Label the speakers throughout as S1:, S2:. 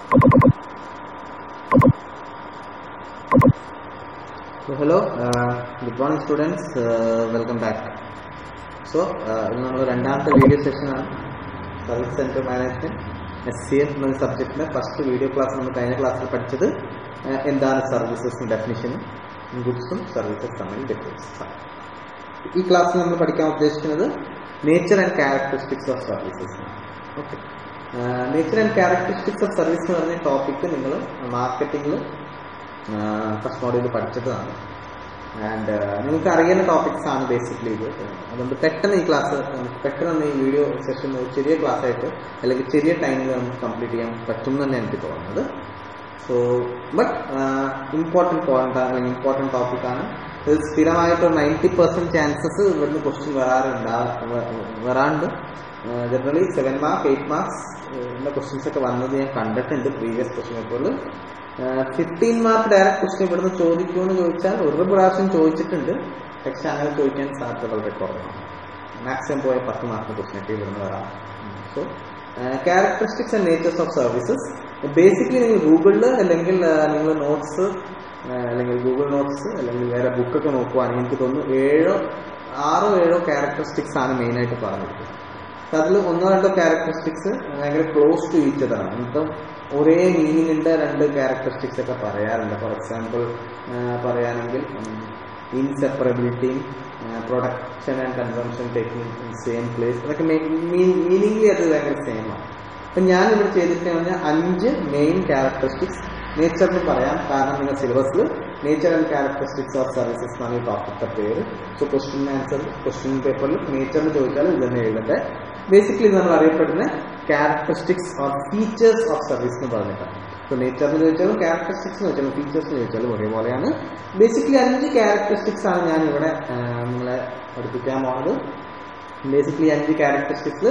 S1: So, hello, uh, good morning students, uh, welcome back. So ഇന്ന് നമ്മൾ രണ്ടാമത്തെ video സെഷനാണ് service centre management S C F എന്ന സബ്ജക്റ്റിന്റെ ഫസ്റ്റ് വീഡിയോ ക്ലാസ് നമ്മൾ കഴിഞ്ഞ ക്ലാസ്സിൽ പഠിച്ചത് uh, എന്താണ് സർവീസസും ഡെഫിനിഷനും ഗുഡ്സും സർവീസസ് തമ്മിൽ ഡിഫറൻസ് ഈ ക്ലാസ്സിൽ നമ്മൾ പഠിക്കാൻ ഉദ്ദേശിക്കുന്നത് nature and characteristics of services okay nature and characteristics of service എന്ന് പറഞ്ഞ ടോപ്പിക്ക് നിങ്ങൾ മാർക്കറ്റിംഗിൽ ഫസ്റ്റ് മോഡ്യൂൾ പഠിച്ചതാണ് ആൻഡ് നിങ്ങൾക്ക് അറിയുന്ന ടോപ്പിക്സ് ആണ് ബേസിക്കലി ഇത് അതുകൊണ്ട് പെട്ടെന്ന് ഈ ക്ലാസ് പെട്ടെന്ന് ഈ വീഡിയോ സെഷൻ ഒരു ചെറിയ ക്ലാസ് ആയിട്ട് അല്ലെങ്കിൽ ചെറിയ ടൈമിൽ നമുക്ക് കംപ്ലീറ്റ് ചെയ്യാൻ പറ്റും എന്ന് എനിക്ക് തോന്നുന്നത് സോ ബട്ട് ഇമ്പോർട്ടൻറ്റ് പോയിന്റ് അല്ലെങ്കിൽ ഇമ്പോർട്ടൻറ്റ് ടോപ്പിക്കാണ് ഇത് സ്ഥിരമായിട്ട് നയൻറ്റി പെർസെൻറ്റ് ചാൻസസ് ഇവിടുന്ന് ക്വസ്റ്റ്യൻ വരാറുണ്ടാ വരാണ്ട് generally seven mark eight marks എന്ന ക്വസ്റ്റ്യൻസ് ഒക്കെ വന്നത് ഞാൻ കണ്ടിട്ടുണ്ട് പ്രീവിയസ് ക്വസ്റ്റ്യൻ പേപ്പറിൽ ഫിഫ്റ്റീൻ മാർക്ക് ഡയറക്റ്റ് ക്വസ്റ്റ്യൻ ഇവിടുന്ന് ചോദിക്കുമെന്ന് ചോദിച്ചാൽ ഒരു പ്രാവശ്യം ചോദിച്ചിട്ടുണ്ട് പക്ഷെ അങ്ങനെ ചോദിക്കാൻ സാധ്യത വളരെ കുറവാണ് മാക്സിമം പോയ പത്ത് മാർക്ക് ക്വസ്റ്റ്യൻ ഒക്കെ ഇവിടുന്ന് വരാം so characteristics and natures of services basically നിങ്ങൾ ഗൂഗിളിൽ അല്ലെങ്കിൽ നിങ്ങൾ നോട്ട്സ് അല്ലെങ്കിൽ ഗൂഗിൾ നോട്ട്സ് അല്ലെങ്കിൽ വേറെ ബുക്കൊക്കെ നോക്കുവാണെങ്കിൽ എനിക്ക് തോന്നുന്നു ഏഴോ ആറോ ഏഴോ ക്യാരക്ടറിസ്റ്റിക്സ് ആണ് മെയിനായിട്ട് പറഞ്ഞിരിക്കുന്നത് അതിൽ ഒന്നോ രണ്ടോ ക്യാരക്ടറിസ്റ്റിക്സ് ഭയങ്കര ക്ലോസ് ടു ഈച്ച് അതാണ് എന്നിട്ടും ഒരേ മീനിങ്ങിന്റെ രണ്ട് ക്യാരക്ടറിസ്റ്റിക്സ് ഒക്കെ പറയാറുണ്ട് ഫോർ എക്സാമ്പിൾ പറയുകയാണെങ്കിൽ ഇൻസെപ്പറബിലിറ്റിയും production and consumption taking in same place അതൊക്കെ മീനിങ്ലി അത് ഭയങ്കര സെയിം ആണ് അപ്പൊ ഞാൻ ഇവിടെ ചെയ്തിരിക്കുന്നത് പറഞ്ഞാൽ അഞ്ച് മെയിൻ ക്യാരക്ടറിസ്റ്റിക്സ് നേച്ചറിന് പറയാം കാരണം നിങ്ങൾ സിലബസിൽ nature and characteristics of services എന്നാണ് ഈ ടോപ്പിക്കത്തെ പേര് സോ ക്വസ്റ്റ്യൻ ആൻസർ ക്വസ്റ്റ്യൻ പേപ്പറിൽ നേച്ചറിന് ചോദിച്ചാൽ ഇത് തന്നെ എഴുതട്ടെ ബേസിക്കലി നമ്മൾ അറിയപ്പെടുന്ന characteristics or features of service എന്ന് പറഞ്ഞിട്ടാണ് ഇപ്പോൾ നേച്ചറിന് ചോദിച്ചാലും ക്യാരക്ടറിസ്റ്റിക്സ് എന്ന് ചോദിച്ചാലും ഫീച്ചേഴ്സ് ചോദിച്ചാലും ഒരേപോലെയാണ് ബേസിക്കലി അഞ്ച് ക്യാരക്ടറിസ്റ്റിക്സ് ആണ് ഞാൻ ഇവിടെ നിങ്ങളെ പഠിപ്പിക്കാൻ പോകുന്നത് ബേസിക്കലി അഞ്ച് ക്യാരക്ടറിസ്റ്റിക്സ്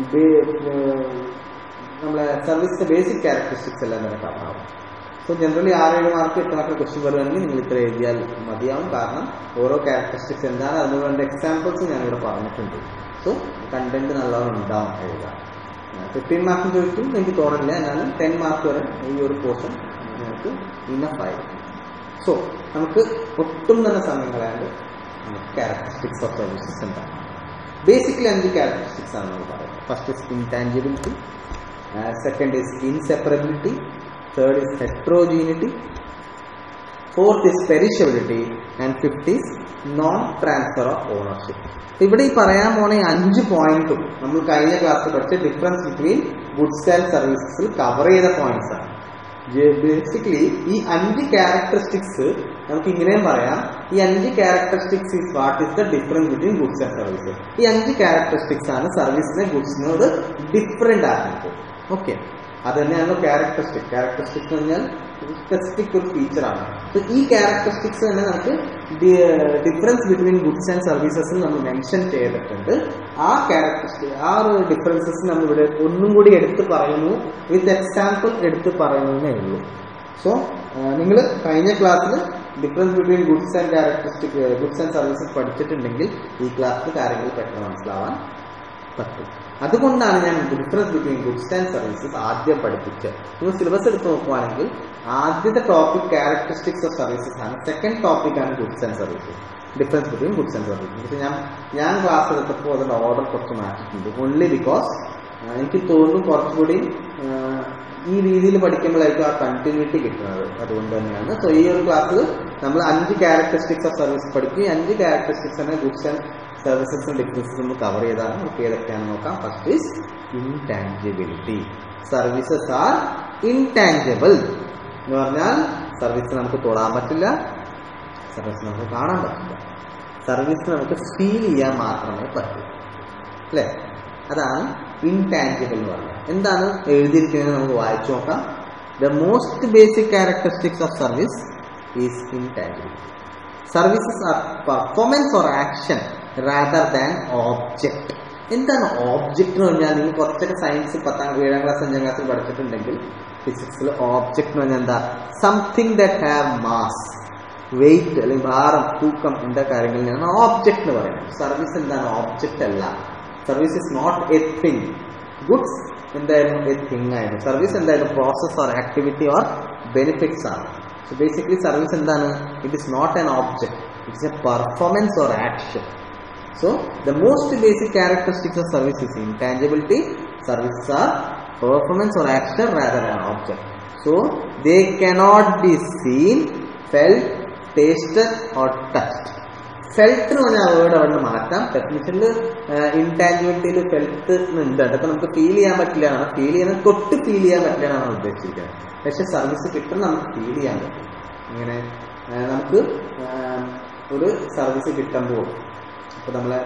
S1: നമ്മളെ സർവീസിന്റെ ബേസിക് ക്യാരക്ടറിസ്റ്റിക്സ് എല്ലാം തന്നെ കാണാവും സോ ജനറലി ആറേഴ് മാർക്ക് എട്ട് മാർക്ക് ക്വസ്റ്റ്യൻ വരുവാണെങ്കിൽ നിങ്ങൾ ഇത്ര എഴുതിയാൽ മതിയാവും കാരണം ഓരോ ക്യാരക്ടറിസ്റ്റിക്സ് എന്താണ് അതിന് വേണ്ട എക്സാമ്പിൾസ് ഞാനിവിടെ പറഞ്ഞിട്ടുണ്ട് സോ കണ്ടന്റ് നല്ലോണം ഉണ്ടാവും എഴുതാം ഫിഫ്റ്റീൻ മാർക്ക് ചോദിക്കും എനിക്ക് തോന്നില്ല എന്നാലും ടെൻ മാർക്ക് വരെ ഈ ഒരു പോർഷൻ നിങ്ങൾക്ക് ഇനഫ് ആയിരിക്കും സോ നമുക്ക് ഒട്ടും തന്നെ സമയം കളയാണ്ട് ക്യാരക്ടറിസ്റ്റിക്സ് ഓഫ് സർവീസസ് എന്താണ് ബേസിക്കലി അഞ്ച് ക്യാരക്ടറിസ്റ്റിക്സ് ആണ് നമ്മൾ പറയുന്നത് first is intangibility second is inseparability third is heterogeneity fourth is perishability and fifth is non transfer of ownership ഇവിടെ ഈ പറയാൻ പോണ ഈ അഞ്ച് പോയിന്റും നമ്മൾ കഴിഞ്ഞ ക്ലാസ്സിൽ പഠിച്ച ഡിഫറൻസ് ബിറ്റ്വീൻ ഗുഡ്സ് ആൻഡ് സർവീസസിൽ കവർ ചെയ്ത പോയിന്റ്സ് ആണ് ബേസിക്കലി ഈ അഞ്ച് ക്യാരക്ടറിസ്റ്റിക്സ് നമുക്ക് ഇങ്ങനെയും പറയാം ഈ അഞ്ച് characteristics is what is the difference between goods and services ഈ അഞ്ച് ക്യാരക്ടറിസ്റ്റിക്സ് ആണ് സർവീസിനെ ഗുഡ്സിനോട് ഡിഫറെന്റ് ആക്കുന്നത് ഓക്കെ അത് തന്നെയാണല്ലോ ക്യാരക്ടറിസ്റ്റിക് ക്യാരക്ടറിസ്റ്റിക് എന്ന് പറഞ്ഞാൽ സ്പെസിഫിക് ഒരു ഫീച്ചറാണ് സോ ഈ ക്യാരക്ടറിസ്റ്റിക്സ് തന്നെ നമുക്ക് ഡിഫറൻസ് ബിറ്റ്വീൻ ഗുഡ്സ് ആൻഡ് സർവീസസിൽ നമ്മൾ മെൻഷൻ ചെയ്തിട്ടുണ്ട് ആ ക്യാരക്ടറിസ്റ്റിക് ആ ഒരു ഡിഫറൻസസ് നമ്മൾ ഇവിടെ ഒന്നും കൂടി എടുത്ത് പറയുന്നു വിത്ത് എക്സാമ്പിൾ എടുത്ത് പറയുന്നതേ ഉള്ളൂ സോ നിങ്ങൾ കഴിഞ്ഞ ക്ലാസ്സിൽ difference between goods and characteristic goods and services പഠിച്ചിട്ടുണ്ടെങ്കിൽ ഈ ക്ലാസ്സിൽ കാര്യങ്ങൾ പെട്ടെന്ന് മനസ്സിലാവാൻ പറ്റും അതുകൊണ്ടാണ് ഞാൻ difference between goods and services ആദ്യം പഠിപ്പിച്ചത് നിങ്ങൾ സിലബസ് എടുത്ത് നോക്കുവാണെങ്കിൽ ആദ്യത്തെ ടോപ്പിക് ക്യാരക്ടറിസ്റ്റിക്സ് ഓഫ് സർവീസസ് ആണ് സെക്കൻഡ് ടോപ്പിക് ആണ് goods and services difference between goods and services പക്ഷെ ഞാൻ ഞാൻ ക്ലാസ് എടുത്തപ്പോൾ അതിന്റെ ഓർഡർ കുറച്ച് മാറ്റിയിട്ടുണ്ട് ഓൺലി ബിക്കോസ് എനിക്ക് തോന്നുന്നു കുറച്ചുകൂടി ഈ രീതിയിൽ പഠിക്കുമ്പോഴായിരിക്കും ആ കണ്ടിന്യൂറ്റി കിട്ടുന്നത് അതുകൊണ്ട് തന്നെയാണ് സോ ഈ ഒരു ക്ലാസ്സിൽ നമ്മൾ അഞ്ച് ക്യാരക്ടറിസ്റ്റിക്സ് ഓഫ് സർവീസ് പഠിക്കും ഈ അഞ്ച് ക്യാരക്ടറിസ്റ്റിക്സ് ആണ് ഗുഡ്സ് ആൻഡ് സർവീസസും ഡിഫറൻസസും നമ്മൾ കവർ ചെയ്താണ് നമുക്ക് ഏതൊക്കെയാണെന്ന് നോക്കാം first is intangibility services are intangible എന്ന് പറഞ്ഞാൽ സർവീസ് നമുക്ക് തൊടാൻ പറ്റില്ല സർവീസ് നമുക്ക് കാണാൻ പറ്റില്ല സർവീസ് നമുക്ക് ഫീൽ ചെയ്യാൻ മാത്രമേ പറ്റൂ അല്ലേ അതാണ് ഇൻടാഞ്ചിബിൾ എന്ന് പറയുന്നത് എന്താണ് എഴുതിയിരിക്കുന്നത് നമുക്ക് വായിച്ചു നോക്കാം the most basic characteristics of service is intangibility services are performance or action rather than object എന്താണ് ഓബ്ജക്റ്റ് എന്ന് പറഞ്ഞാൽ നിങ്ങൾ കുറച്ചൊക്കെ സയൻസ് പത്താം ഏഴാം ക്ലാസ് അഞ്ചാം ക്ലാസ്സിൽ പഠിച്ചിട്ടുണ്ടെങ്കിൽ ഫിസിക്സിൽ ഓബ്ജക്റ്റ് എന്ന് പറഞ്ഞാൽ എന്താ something that have mass weight അല്ലെങ്കിൽ ഭാരം തൂക്കം എന്താ കാര്യങ്ങളിലാണ് ഓബ്ജക്റ്റ് എന്ന് പറയുന്നത് സർവീസ് എന്താണ് ഓബ്ജക്റ്റ് അല്ല service is not a thing goods എന്തായിരുന്നു എ തിങ് ആയിരുന്നു സർവീസ് എന്തായിരുന്നു process or activity or benefits ആണ് സോ ബേസിക്കലി സർവീസ് എന്താണ് it is not an object it's a performance or action So the most basic characteristics of service is intangibility. Services are performance or action rather than object. So they cannot be seen, felt, tasted or touched. Felt എന്ന് പറഞ്ഞ word അവിടെ മാറ്റാം ഡെഫിനിഷനിൽ ഇൻടാഞ്ചിബിലിറ്റിയിൽ felt ഉണ്ട് അതൊക്കെ നമുക്ക് feel ചെയ്യാൻ പറ്റില്ല എന്നാണ് ഫീൽ ചെയ്യുന്നത് തൊട്ട് ഫീൽ ചെയ്യാൻ പറ്റില്ല എന്നാണ് ഉദ്ദേശിച്ചിരിക്കുന്നത് പക്ഷെ സർവീസ് കിട്ടുന്ന നമുക്ക് ഫീൽ ചെയ്യാൻ പറ്റും ഇങ്ങനെ ആ, നമുക്ക് ആ, ഒരു സർവീസ് കിട്ടുമ്പോൾ ഇപ്പൊ നമ്മളെ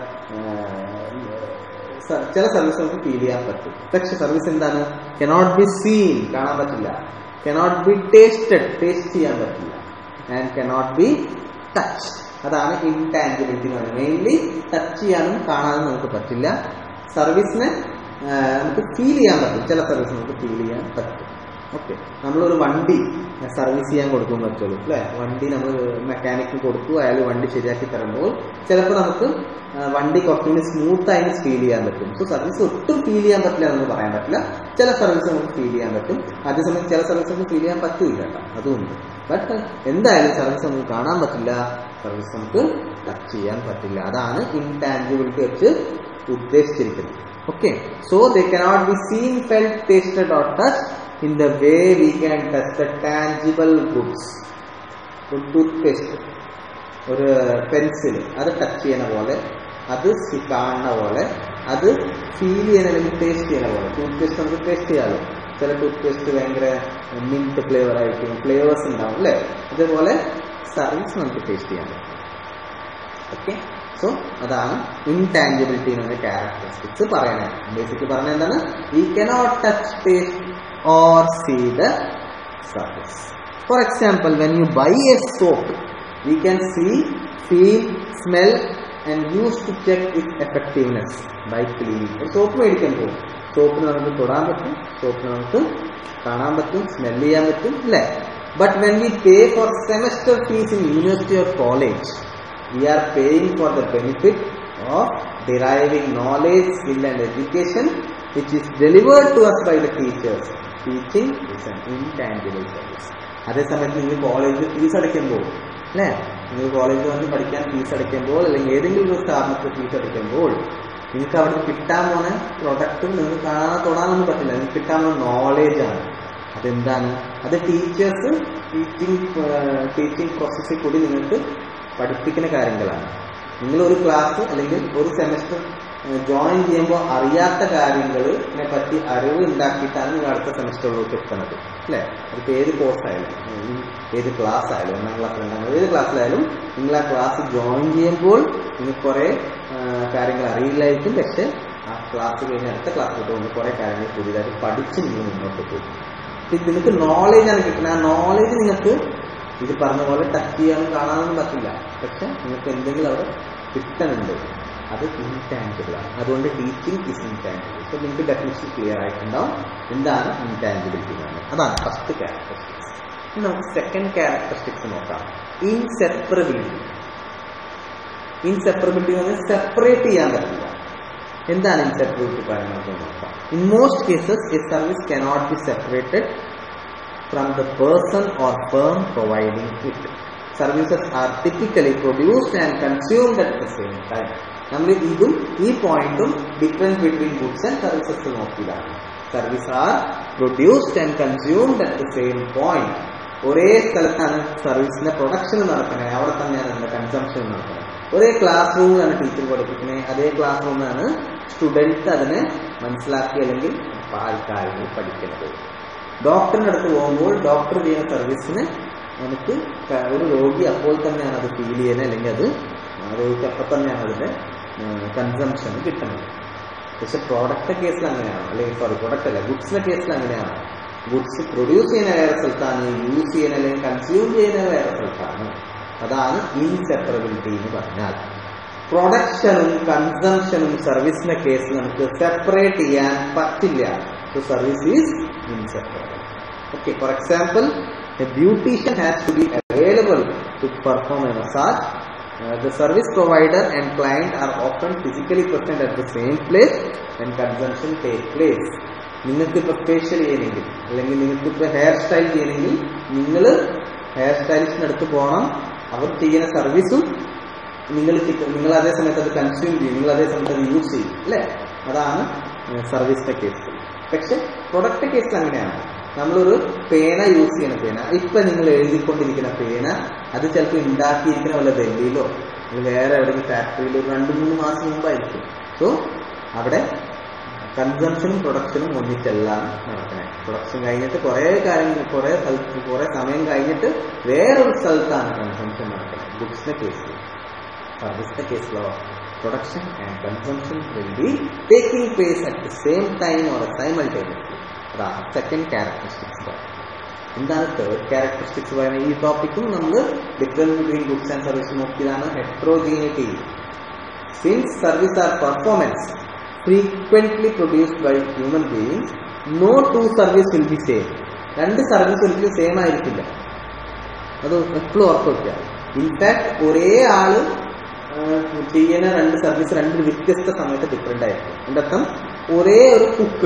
S1: സ- ചില സർവീസ് നമുക്ക് ഫീൽ ചെയ്യാൻ പറ്റും പക്ഷെ സർവീസ് എന്താണ് കനോട്ട് ബി സീൻ കാണാൻ പറ്റില്ല കനോട്ട് ബി ടേസ്റ്റഡ് ടേസ്റ്റ് ചെയ്യാൻ പറ്റില്ല ആൻഡ് കനോട്ട് ബി ടച്ച് അതാണ് ഇൻടാഞ്ചിബിലിറ്റി എന്ന് പറയുന്നത് മെയിൻലി ടച്ച് ചെയ്യാനും കാണാനും നമുക്ക് പറ്റില്ല സർവീസിനെ നമുക്ക് ഫീൽ ചെയ്യാൻ പറ്റും ചില സർവീസ് നമുക്ക് ഫീൽ ചെയ്യാൻ പറ്റും ഓക്കെ നമ്മളൊരു വണ്ടി സർവീസ് ചെയ്യാൻ കൊടുക്കും വെച്ചോളൂ അല്ലേ വണ്ടി നമ്മൾ മെക്കാനിക്കിന് കൊടുത്തു അയാൾ വണ്ടി ശരിയാക്കി തരുമ്പോൾ ചിലപ്പോൾ നമുക്ക് ആ, വണ്ടി കുറച്ചുകൂടി സ്മൂത്ത് ആയിട്ട് ഫീൽ ചെയ്യാൻ പറ്റും സോ സർവീസ് ഒട്ടും ഫീൽ ചെയ്യാൻ പറ്റില്ല എന്ന് പറയാൻ പറ്റില്ല ചില സർവീസ് നമുക്ക് ഫീൽ ചെയ്യാൻ പറ്റും അതേസമയം ചില സർവീസ് നമുക്ക് ഫീൽ ചെയ്യാൻ പറ്റില്ല കേട്ടോ അതുകൊണ്ട് ബട്ട് എന്തായാലും സർവീസ് നമുക്ക് കാണാൻ പറ്റില്ല സർവീസ് നമുക്ക് ടച്ച് ചെയ്യാൻ പറ്റില്ല അതാണ് ഇൻടാഞ്ചിബിലിറ്റി വെച്ച് ഉദ്ദേശിച്ചിരിക്കുന്നത് okay so they cannot be seen felt tasted or touch in the way we can touch the tangible goods ഒരു ടൂത്ത് പേസ്റ്റ് ഒരു പെൻസിൽ അത് ടച്ച് ചെയ്യണ പോലെ അത് സി- കാണുന്ന പോലെ അത് ഫീൽ ചെയ്യണ അല്ലെങ്കിൽ ടേസ്റ്റ് ചെയ്യണ പോലെ ടൂത്ത് പേസ്റ്റ് നമുക്ക് ടേസ്റ്റ് ചെയ്യാമല്ലോ ചില ടൂത്ത് പേസ്റ്റ് ഭയങ്കര മിൻറ്റ് ഫ്ലേവർ ആയിരിക്കും ഫ്ലേവേഴ്സ് ഉണ്ടാവും അല്ലേ അതേപോലെ സർവീസ് നമുക്ക് ടേസ്റ്റ് ചെയ്യാൻ പറ്റും ഓക്കെ സോ അതാണ് ഇൻടാഞ്ചിബിലിറ്റി എന്ന ക്യാരക്ടറിസ്റ്റിക്സ് പറയണത് ബേസിക്കലി പറഞ്ഞ എന്താണ് we cannot touch taste or see the service for example when you buy a soap we can see feel smell and use to check it effectiveness by cleaning soap മേടിക്കുമ്പോൾ സോപ്പിന് നമുക്ക് തൊടാൻ പറ്റും സോപ്പിന് നമുക്ക് കാണാൻ പറ്റും സ്മെൽ ചെയ്യാൻ പറ്റും അല്ലേ but when we pay for semester fees in university or college we are paying for the benefit of deriving knowledge, skill and education which is delivered to us by the teachers. Teaching is an intangible service. അതേസമയത്ത് നിങ്ങൾ കോളേജിൽ fees അടയ്ക്കുമ്പോൾ അല്ലേ നിങ്ങൾ കോളേജിൽ വന്ന് പഠിക്കാൻ fees അടയ്ക്കുമ്പോൾ അല്ലെങ്കിൽ ഏതെങ്കിലും ഒരു സ്ഥാപനത്തിൽ ഫീസ് അടയ്ക്കുമ്പോൾ നിങ്ങൾക്ക് അവിടെ കിട്ടാൻ പോണ പ്രൊഡക്റ്റ് നിങ്ങൾക്ക് കാണാൻ തൊടാനൊന്നും പറ്റില്ല നിങ്ങൾക്ക് കിട്ടാൻ പോകുന്ന നോളേജാണ് അതെന്താണ് അത് ടീച്ചേഴ്സ് ടീച്ചിങ് ടീച്ചിങ് പ്രോസസ്സിൽ കൂടി നിങ്ങൾക്ക് പഠിപ്പിക്കുന്ന കാര്യങ്ങളാണ് നിങ്ങൾ ഒരു ക്ലാസ് അല്ലെങ്കിൽ ഒരു സെമസ്റ്റർ ജോയിൻ ചെയ്യുമ്പോൾ അറിയാത്ത കാര്യങ്ങളെ പറ്റി അറിവ് ഉണ്ടാക്കിയിട്ടാണ് നിങ്ങൾ അടുത്ത സെമസ്റ്ററിലേക്ക് എത്തുന്നത് അല്ലേ അതിപ്പോൾ ഏത് കോഴ്സ് ആയാലും ഉം, ഏത് ക്ലാസ് ആയാലും ഒന്നാം ക്ലാസ് രണ്ടാം ക്ലാസ് ഏത് ക്ലാസ്സിലായാലും നിങ്ങൾ ആ ക്ലാസ് ജോയിൻ ചെയ്യുമ്പോൾ നിങ്ങൾക്ക് കുറേ ആ, കാര്യങ്ങൾ അറിയില്ലായിരിക്കും പക്ഷെ ആ ക്ലാസ് കഴിഞ്ഞ് അടുത്ത ക്ലാസ്സിലോട്ട് വന്ന് കുറേ കാര്യങ്ങൾ പുതിയതായിട്ട് പഠിച്ച് നിങ്ങൾ മുന്നോട്ട് പോകും ഇത് നിങ്ങൾക്ക് നോളേജാണ് കിട്ടുന്നത് ആ നോളേജ് നിങ്ങൾക്ക് ഇത് പറഞ്ഞ പോലെ ടച്ച് ചെയ്യാനും കാണാനൊന്നും പറ്റില്ല പക്ഷെ നിങ്ങൾക്ക് എന്തെങ്കിലും അവിടെ കിട്ടുന്നുണ്ട് അത് ഇൻടാഞ്ചിബിൾ ആണ് അതുകൊണ്ട് ടീച്ചിങ് ഇസ് ഇൻടാഞ്ചിബിൾ സോ നിങ്ങൾക്ക് ഡെഫിനിഷൻ ക്ലിയർ ആയിട്ടുണ്ടാവും എന്താണ് ഇൻടാഞ്ചിബിലിറ്റി എന്ന് അതാണ് ഫസ്റ്റ് ക്യാരക്ടറിസ്റ്റിക്സ് ഇനി നമുക്ക് സെക്കൻഡ് ക്യാരക്ടറിസ്റ്റിക്സ് നോക്കാം ഇൻസെപ്പറബിലിറ്റി ഇൻസെപ്പറബിലിറ്റി എന്ന് പറഞ്ഞാൽ സെപ്പറേറ്റ് ചെയ്യാൻ പറ്റില്ല എന്താണ് ഇൻസെപ്പറബിലിറ്റി പറയുന്നത് എന്ന് നോക്കാം in most cases a service cannot be separated from the person or firm providing it. Services are typically produced and consumed at the same time. നമ്മൾ ഇതും ഈ പോയിന്റും difference between goods and services നോക്കിയതാണ് service are produced and consumed at the same point ഒരേ സ്ഥലത്താണ് സർവീസിന്റെ production നടക്കുന്നത് അവിടെ തന്നെയാണ് അതിന്റെ കൺസംഷൻ നടക്കുന്നത് ഒരേ ക്ലാസ് റൂമിലാണ് ടീച്ചർ പഠിപ്പിക്കുന്നത് അതേ ക്ലാസ് റൂമിലാണ് സ്റ്റുഡൻസ് അതിനെ മനസ്സിലാക്കി അല്ലെങ്കിൽ കാര്യങ്ങൾ പഠിക്കുന്നത് ഡോക്ടറിന്റെ അടുത്ത് പോകുമ്പോൾ ഡോക്ടർ ചെയ്യുന്ന സർവീസിന് നമുക്ക് ക- ഒരു രോഗി അപ്പോൾ തന്നെയാണ് അത് ഫീൽ ചെയ്യുന്നത് അല്ലെങ്കിൽ അത് ആ രോഗിക്ക് അപ്പം തന്നെയാണ് അതിന്റെ കൺസംഷൻ കിട്ടുന്നത് പക്ഷെ പ്രോഡക്റ്റ് കേസിൽ അങ്ങനെയാണ് അല്ലെങ്കിൽ സോറി പ്രോഡക്റ്റ് അല്ല ഗുഡ്സിന്റെ കേസിൽ അങ്ങനെയാണ് ഗുഡ്സ് പ്രൊഡ്യൂസ് ചെയ്യുന്ന വേറെ സ്ഥലത്താണ് യൂസ് ചെയ്യുന്ന അല്ലെങ്കിൽ കൺസ്യൂം ചെയ്യുന്ന വേറെ സ്ഥലത്താണ് അതാണ് ഇൻസെപ്പറബിലിറ്റി എന്ന് പറഞ്ഞാൽ പ്രൊഡക്ഷനും കൺസംഷനും സർവീസിന്റെ കേസിൽ നമുക്ക് സെപ്പറേറ്റ് ചെയ്യാൻ പറ്റില്ല so service is inseparable. Okay, for example, a beautician has to be available to perform a massage the service provider and client are open physically present at the same place and consumption take place നിങ്ങൾക്ക് ഇപ്പോൾ facial ചെയ്യണമെങ്കിൽ അല്ലെങ്കിൽ നിങ്ങൾക്ക് ഇപ്പോൾ hair style ചെയ്യണമെങ്കിൽ നിങ്ങൾ hair സ്റ്റൈലിസ്റ്റിന് അടുത്ത് പോകണം അവർ ചെയ്യുന്ന സർവീസും നിങ്ങൾ കിട്ടും നിങ്ങൾ അതേ സമയത്ത് അത് കൺസ്യൂം ചെയ്യും നിങ്ങൾ അതേ സമയത്ത് അത് യൂസ് ചെയ്യും അല്ലേ അതാണ് സർവീസിന്റെ കേസ് പക്ഷെ പ്രൊഡക്റ്റ് കേസിൽ അങ്ങനെയാണ് നമ്മളൊരു പേന യൂസ് ചെയ്യുന്ന പേന ഇപ്പൊ നിങ്ങൾ എഴുതിക്കൊണ്ടിരിക്കുന്ന പേന അത് ചിലപ്പോൾ ഉണ്ടാക്കിയിരിക്കുന്ന വല്ല ഡൽഹിയിലോ അല്ലെങ്കിൽ വേറെ എവിടെയെങ്കിലും ഫാക്ടറിയിലോ രണ്ട് മൂന്ന് മാസം മുമ്പായിരിക്കും സോ അവിടെ കൺസംഷനും പ്രൊഡക്ഷനും ഒന്നിച്ചെല്ലാം നടക്കണേ പ്രൊഡക്ഷൻ കഴിഞ്ഞിട്ട് കുറേ കാര്യങ്ങൾ കുറേ സ്ഥലത്ത് കുറേ സമയം കഴിഞ്ഞിട്ട് വേറൊരു സ്ഥലത്താണ് കൺസംഷൻ നടക്കുന്നത് ഗുഡ്സിന്റെ കേസിൽ സർവീസിന്റെ കേസിലോ production and consumption will be taking place at the same time or simultaneously അതാണ് സെക്കൻഡ് ക്യാരക്ടറിസ്റ്റിക്സ് എന്താണ് തേർഡ് ക്യാരക്ടറിസ്റ്റിക്സ് പറയുന്നത് ഈ ടോപ്പിക്കും നമ്മൾ difference between goods and service നോക്കിയതാണ് heterogeneity since service are performance frequently produced by human beings no two service will be same രണ്ട് service ഒരിക്കലും same ആയിരിക്കില്ല അത് എപ്പോഴും ഓർത്ത് വെക്കുക ഇൻഫാക്ട് ഒരേ ആള് ആ, ചെയ്യുന്ന രണ്ട് സർവീസ് രണ്ട് വ്യത്യസ്ത സമയത്ത് ഡിഫറെന്റ് ആയിരിക്കും എൻ്റെ അർത്ഥം ഒരേ ഒരു കുക്ക്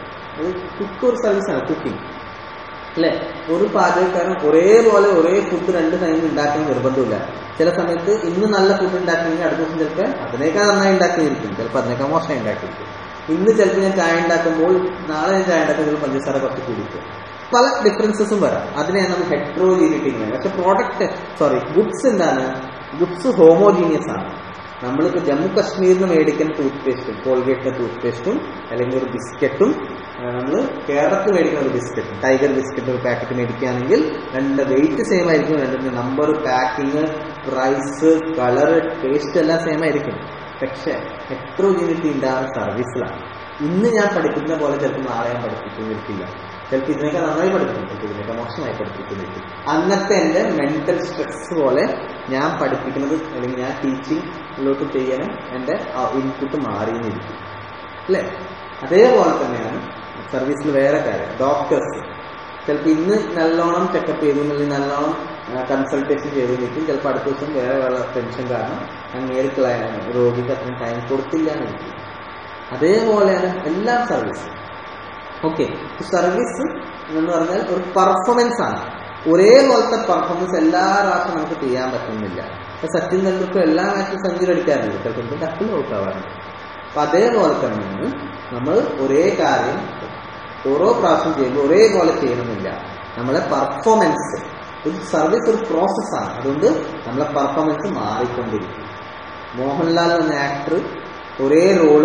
S1: കുക്ക് ഒരു സർവീസാണ് കുക്കിംഗ് അല്ലെ ഒരു പാചകക്കാരൻ ഒരേപോലെ ഒരേ ഫുഡ് രണ്ട് ടൈം ഉണ്ടാക്കാൻ നിർബന്ധമില്ല ചില സമയത്ത് ഇന്ന് നല്ല ഫുഡ് ഉണ്ടാക്കണമെങ്കിൽ അടുത്ത ദിവസം ചിലപ്പോൾ അതിനേക്കാൾ നന്നായി ഉണ്ടാക്കിയിരിക്കും ചിലപ്പോൾ അതിനേക്കാൾ മോശമായി ഉണ്ടാക്കിയിരിക്കും ഇന്ന് ചിലപ്പോൾ ഞാൻ ചായ ഉണ്ടാക്കുമ്പോൾ നാളെ ഞാൻ ചായ ഉണ്ടാക്കുമ്പോൾ പഞ്ചസാര കുറച്ച് കൂടിക്കും പല ഡിഫറൻസസും വരാം അതിനെയാണ് നമ്മൾ ഹെട്രോജീനിറ്റി എന്ന് പറയുന്നത് പക്ഷെ പ്രോഡക്റ്റ് സോറി ഗുഡ്സ് എന്താണ് ഗുഡ്സ് ഹോമോജീനിയസ് ആണ് നമ്മളിപ്പോൾ ജമ്മു കാശ്മീരിൽ നിന്ന് മേടിക്കുന്ന ടൂത്ത് പേസ്റ്റും കോൾഗേറ്റിന്റെ ടൂത്ത് പേസ്റ്റും അല്ലെങ്കിൽ ഒരു ബിസ്ക്കറ്റും നമ്മൾ കേരളത്തിൽ മേടിക്കുന്ന ഒരു ബിസ്ക്കറ്റ് ടൈഗർ ബിസ്ക്കറ്റ് ഒരു പാക്കറ്റ് മേടിക്കുകയാണെങ്കിൽ രണ്ട് വെയിറ്റ് സെയിം ആയിരിക്കും രണ്ടിന്റെ number packing price colour taste എല്ലാം സെയിം ആയിരിക്കും പക്ഷെ ഹെട്രോജീനിറ്റി ഉണ്ടാകുന്ന സർവീസിലാണ് ഇന്ന് ഞാൻ പഠിപ്പിക്കുന്ന പോലെ ചിലപ്പോൾ നാളെ ഞാൻ പഠിപ്പിക്കുന്നിരിക്കില്ല ചിലപ്പോൾ ഇതിനേക്കാൾ നന്നായി പഠിപ്പിക്കും ചിലപ്പോൾ ഇതിനേക്കാൾ മോശമായി പഠിപ്പിക്കുന്നിരിക്കും അന്നത്തെ എൻ്റെ മെന്റൽ സ്ട്രെസ് പോലെ ഞാൻ പഠിപ്പിക്കുന്നത് അല്ലെങ്കിൽ ഞാൻ ടീച്ചിങ്ങിലോട്ട് ചെയ്യാനും എൻ്റെ ഇൻപുട്ട് മാറിയെന്നിരിക്കും അല്ലേ അതേപോലെ തന്നെയാണ് സർവീസിൽ വേറെ കാര്യം ഡോക്ടേഴ്സ് ചിലപ്പോൾ ഇന്ന് നല്ലോണം ചെക്കപ്പ് ചെയ്തു അല്ലെങ്കിൽ നല്ലോണം കൺസൾട്ടേഷൻ ചെയ്തു നിൽക്കും ചിലപ്പോൾ അടുത്ത ദിവസം വേറെ വേറെ ടെൻഷൻ കാരണം അങ്ങേര് രോഗിക്ക് അത്രയും ടൈം കൊടുത്തില്ല എന്നിരിക്കും അതേപോലെയാണ് എല്ലാ സർവീസും ഓക്കെ സർവീസ് എന്ന് പറഞ്ഞാൽ ഒരു പെർഫോമൻസ് ആണ് ഒരേപോലത്തെ പെർഫോമൻസ് എല്ലാ പ്രാവശ്യം നമുക്ക് ചെയ്യാൻ പറ്റുന്നില്ല ഇപ്പൊ സച്ചിൻ തെണ്ടുൽക്കർ എല്ലാ മാച്ചും സെഞ്ചുറി അടിക്കാറുണ്ട് ചിലപ്പോൾ ഡക്കിൽ ഔട്ട് ആവാറുണ്ട് അപ്പൊ അതേപോലെ തന്നെയാണ് നമ്മൾ ഒരേ കാര്യം ഓരോ പ്രാവശ്യം ചെയ്യുമ്പോൾ ഒരേപോലെ ചെയ്യണമെന്നില്ല നമ്മളെ പെർഫോമൻസ് ഒരു സർവീസ് ഒരു പ്രോസസ്സാണ് അതുകൊണ്ട് നമ്മളെ പെർഫോമൻസ് മാറിക്കൊണ്ടിരിക്കും മോഹൻലാൽ എന്ന ആക്ടർ ഒരേ റോള്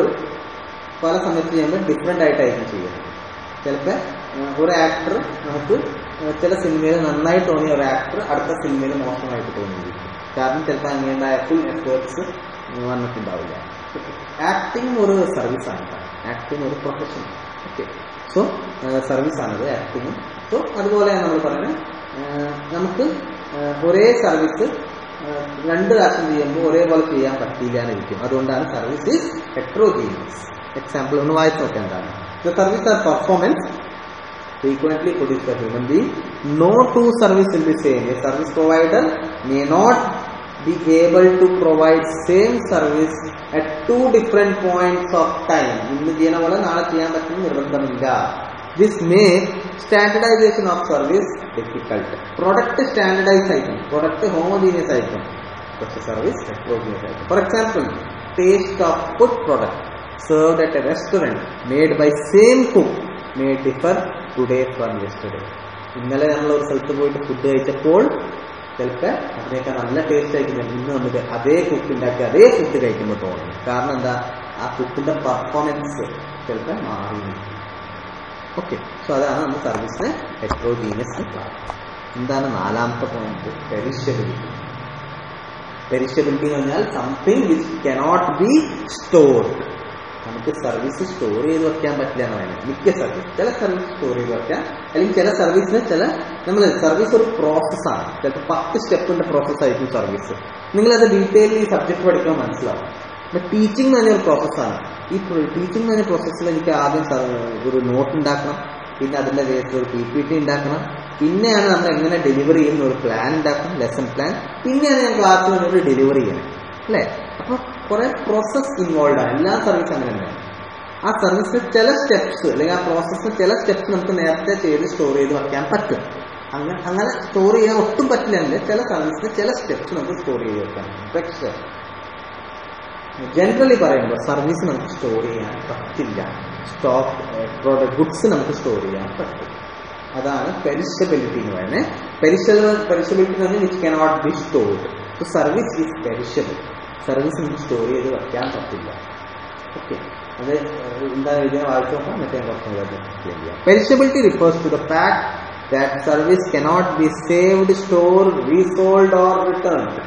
S1: പല സമയത്ത് ചെയ്യുമ്പോൾ ഡിഫറെൻ്റ് ആയിട്ടായിരിക്കും ചെയ്യുന്നത് ചിലപ്പോൾ ഒരു ആക്ടർ നമുക്ക് ചില സിനിമയിൽ നന്നായി തോന്നിയ ഒരു ആക്ടർ അടുത്ത സിനിമയിൽ മോശമായിട്ട് തോന്നിയിരിക്കും കാരണം ചിലപ്പോൾ അങ്ങനെയുണ്ടായ ഫുൾ എഫേർട്സ് വന്നിട്ടുണ്ടാവില്ല ആക്ടിങ് ഒരു സർവീസാണ് ആക്ടിങ് ഒരു പ്രൊഫഷൻ ഓക്കെ സോ സർവീസാണത് ആക്ടിങ് സോ അതുപോലെയാണ് നമ്മൾ പറയുന്നത് നമുക്ക് ഒരേ സർവീസ് രണ്ട് പ്രാവശ്യം ചെയ്യുമ്പോൾ ഒരേപോലെ ചെയ്യാൻ പറ്റില്ല എന്നിരിക്കും അതുകൊണ്ടാണ് സർവീസ് ഈസ് ഹെട്രോജീനിയസ് എക്സാമ്പിൾ ഒന്ന് വായിച്ചു നോക്കാൻ എന്താണ് the service are performance frequently produced by human being. No two service will be same. A service provider may not be able to provide same service at two different points of time. ഇന്ന് ചെയ്യുന്ന പോലെ നാളെ ചെയ്യാൻ പറ്റുന്ന നിർബന്ധമില്ല this may standardisation of service difficult product standardise ആയിരിക്കും product homogeneous ആയിരിക്കും പക്ഷെ സർവീസ് ഹെട്രോജീനിയസ് ആയിരിക്കും for example taste of food product served at a restaurant made by same cook may differ today from yesterday. ഇന്നലെ നമ്മൾ ഒരു സ്ഥലത്ത് പോയിട്ട് food കഴിച്ചപ്പോൾ ചിലപ്പോൾ അതിനേക്കാൾ നല്ല ടേസ്റ്റ് ആയിരിക്കും ഇന്ന് നമുക്ക് അതേ കുക്ക് ഉണ്ടാക്കി അതേ ഫുഡ് കഴിക്കുമ്പോൾ തോന്നും കാരണം എന്താ ആ കുക്കിന്റെ പെർഫോമൻസ് ചിലപ്പോൾ മാറി ഓക്കെ സോ അതാണ് നമ്മൾ സർവീസിനെ ഹെട്രോജീനിയസ് എന്താണ് നാലാമത്തെ പോയിന്റ് പെരിഷബിലിറ്റി പെരിഷബിലിറ്റി എന്ന് പറഞ്ഞാൽ something which cannot be stored നമുക്ക് സർവീസ് സ്റ്റോർ ചെയ്ത് വെക്കാൻ പറ്റില്ല എന്ന് പറയുന്നത് മിക്ക സർവീസ് ചില സർവീസ് സ്റ്റോർ ചെയ്ത് വെക്കാം അല്ലെങ്കിൽ ചില സർവീസിന് ചില നമ്മൾ സർവീസ് ഒരു പ്രോസസ്സാണ് ചിലപ്പോൾ പത്ത് സ്റ്റെപ്പിന്റെ പ്രോസസ് ആയിരിക്കും സർവീസ് നിങ്ങളത് ഡീറ്റെയിൽ ഈ സബ്ജക്ട് പഠിക്കുമ്പോൾ മനസ്സിലാവും ഇപ്പൊ ടീച്ചിങ് എന്ന് പറഞ്ഞൊരു പ്രോസസ്സാണ് ഈ ടീച്ചിങ് എന്ന് പറഞ്ഞ പ്രോസസ്സിൽ എനിക്ക് ആദ്യം സ- ഒരു നോട്ട് ഉണ്ടാക്കണം പിന്നെ അതിന്റെ ബേസിൽ ഒരു പി പി ടി ഉണ്ടാക്കണം പിന്നെയാണ് നമ്മൾ എങ്ങനെ ഡെലിവറി ചെയ്യുന്ന ഒരു പ്ലാൻ ഉണ്ടാക്കും ലെസൺ പ്ലാൻ പിന്നെയാണ് ഞാൻ ക്ലാസ്സിൽ വന്നിട്ട് ഡെലിവറി ചെയ്യണം അല്ലേ അപ്പൊ കുറെ പ്രോസസ് ഇൻവോൾവ് ആണ് എല്ലാ സർവീസ് അങ്ങനെ തന്നെയാണ് ആ സർവീസിൽ ചില സ്റ്റെപ്സ് അല്ലെങ്കിൽ ആ പ്രോസസ്സിൽ ചില സ്റ്റെപ്സ് നമുക്ക് നേരത്തെ ചെയ്ത് സ്റ്റോർ ചെയ്ത് വെക്കാൻ പറ്റും അങ്ങനെ അങ്ങനെ സ്റ്റോർ ചെയ്യാൻ ഒട്ടും പറ്റില്ലെങ്കിൽ ചില സർവീസിന് ചില സ്റ്റെപ്സ് നമുക്ക് സ്റ്റോർ ചെയ്ത് വെക്കാൻ പറ്റും പക്ഷേ ജനറലി പറയുമ്പോൾ സർവീസ് നമുക്ക് സ്റ്റോർ ചെയ്യാൻ പറ്റില്ല സ്റ്റോക്ക് പ്രോഡക്റ്റ് ഗുഡ്സ് നമുക്ക് സ്റ്റോർ ചെയ്യാൻ പറ്റും അതാണ് പെരിഷബിലിറ്റി എന്ന് പറയുന്നത് പെരിഷബിൾ പെരിഷബിലിറ്റി എന്ന് പറഞ്ഞാൽ which cannot be stored service is perishable service നമുക്ക് സ്റ്റോർ ചെയ്ത് വെക്കാൻ പറ്റില്ല ഓക്കെ അത് എന്താ എഴുതിയ വായിച്ചു നോക്കാം എന്നിട്ട് ഞാൻ കുറച്ചും കൂടെ എക്സ്പ്ലെയിൻ ചെയ്യാം perishability refers to the fact that service cannot be saved store resold or returned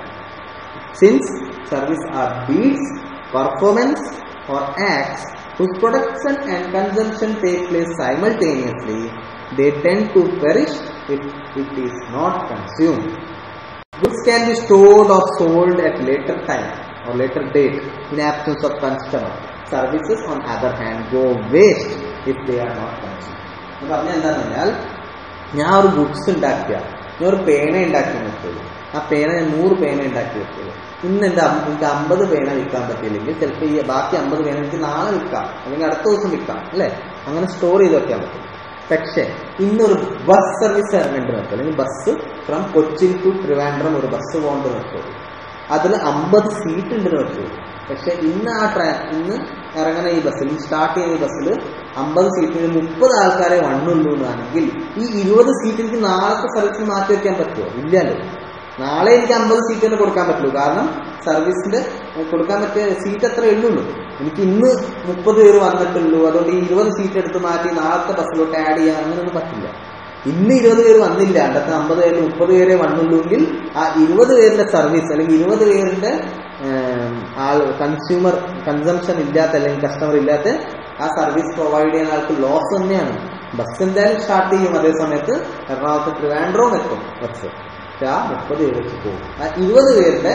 S1: since service are beads performance or acts whose production and consumption take place simultaneously, they tend to perish if it is not consumed. Goods can be stored or sold at later time or later date in absence of customer. Services, on other hand, go waste if they are not consumed. എന്ന് പറഞ്ഞാൽ എന്താണെന്ന് പറഞ്ഞാൽ ഞാൻ ഒരു goods ഉണ്ടാക്കിയ ഞാൻ ഒരു പേന ഉണ്ടാക്കി വെക്കുള്ളൂ ആ പേന ഞാൻ നൂറ് പേന ഉണ്ടാക്കി വെക്കുള്ളൂ ഇന്ന് എൻ്റെ അം- എനിക്ക് അമ്പത് പേന വിൽക്കാൻ പറ്റിയില്ലെങ്കിൽ ചിലപ്പോൾ ഈ ബാക്കി അമ്പത് പേന എനിക്ക് നാളെ വിൽക്കാം അല്ലെങ്കിൽ അടുത്ത ദിവസം വിൽക്കാം അല്ലേ അങ്ങനെ സ്റ്റോർ ചെയ്ത് വെക്കാൻ പറ്റും പക്ഷേ ഇന്നൊരു ബസ് സർവീസ് ഇറങ്ങേണ്ടി നിർത്തും അല്ലെങ്കിൽ bus from Cochin to Trivandrum ഒരു ബസ് പോകേണ്ടി നിർത്തും അതിൽ അമ്പത് സീറ്റ് ഉണ്ട് നിർത്തും പക്ഷെ ഇന്ന് ആ ട്രാ ഇന്ന് ഇറങ്ങുന്ന ഈ ബസ്സിൽ സ്റ്റാർട്ട് ചെയ്യുന്ന ഈ ബസ്സിൽ അമ്പത് സീറ്റിന് മുപ്പത് ആൾക്കാരെ വണ്ണുള്ളൂ എന്നാണെങ്കിൽ ഈ ഇരുപത് സീറ്റ് എനിക്ക് നാളത്തെ സർവീസിന് മാറ്റി വെക്കാൻ പറ്റുമോ ഇല്ലല്ലോ നാളെ എനിക്ക് അമ്പത് സീറ്റ് തന്നെ കൊടുക്കാൻ പറ്റുള്ളൂ കാരണം സർവീസിന്റെ ഏഹ്, കൊടുക്കാൻ പറ്റിയ സീറ്റ് അത്രേ ഉള്ളൂ എനിക്ക് ഇന്ന് മുപ്പത് പേര് വന്നിട്ടുള്ളൂ അതുകൊണ്ട് ഈ ഇരുപത് സീറ്റ് എടുത്ത് മാറ്റി നാളത്തെ ബസ്സിലോട്ട് ആഡ് ചെയ്യാൻ അങ്ങനെയൊന്നും പറ്റില്ല ഇന്ന് ഇരുപത് പേര് വന്നില്ല അണ്ടത്തെ അമ്പത് പേര് മുപ്പത് പേരെ വന്നുള്ളൂ എങ്കിൽ ആ ഇരുപത് പേരുടെ സർവീസ് അല്ലെങ്കിൽ ഇരുപത് പേരുടെ ഏം, ആൾ കൺസ്യൂമർ കൺസംഷൻ ഇല്ലാത്ത അല്ലെങ്കിൽ കസ്റ്റമർ ഇല്ലാത്ത ആ സർവീസ് പ്രൊവൈഡ് ചെയ്യുന്ന ആൾക്ക് ലോസ് തന്നെയാണ് ബസ് എന്തായാലും സ്റ്റാർട്ട് ചെയ്യും അതേ സമയത്ത് എറണാകുളത്ത് ട്രിവാൻഡ്രോം എത്തും ബസ് പക്ഷെ ആ മുപ്പത് പേര് വെച്ച് പോകും ആ ഇരുപത് പേരുടെ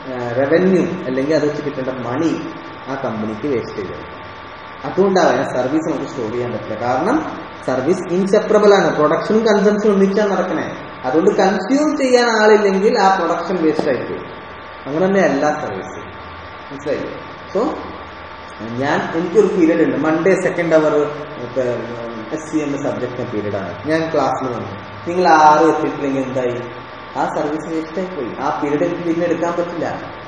S1: റവന്യൂ അല്ലെങ്കിൽ അത് വെച്ച് കിട്ടേണ്ട മണി ആ കമ്പനിക്ക് വേസ്റ്റ് ചെയ്തു അതുകൊണ്ടാണ് സർവീസ് നമുക്ക് സ്റ്റോർ ചെയ്യാൻ പറ്റില്ല കാരണം സർവീസ് ഇൻസെപ്പറബിൾ ആണ് പ്രൊഡക്ഷനും കൺസംഷനും ഒന്നിച്ചാണ് നടക്കണേ അതുകൊണ്ട് കൺസ്യൂം ചെയ്യാൻ ആളില്ലെങ്കിൽ ആ പ്രൊഡക്ഷൻ വേസ്റ്റ് ആയിപ്പോയി അങ്ങനെ തന്നെ എല്ലാ സർവീസും മനസ്സിലായി സോ ഞാൻ എനിക്കൊരു പീരീഡ് ഉണ്ട് Monday second hour S C എന്ന സബ്ജക്റ്റിന്റെ പീരീഡ് ആണ് ഞാൻ ക്ലാസ്സിൽ വന്നു നിങ്ങൾ ആറ് എത്തിയിട്ടില്ലെങ്കിൽ എന്തായി ആ സർവീസ് വേസ്റ്റ് ആയി പോയി ആ പീരീഡ് എനിക്ക് പിന്നെ എടുക്കാൻ പറ്റില്ല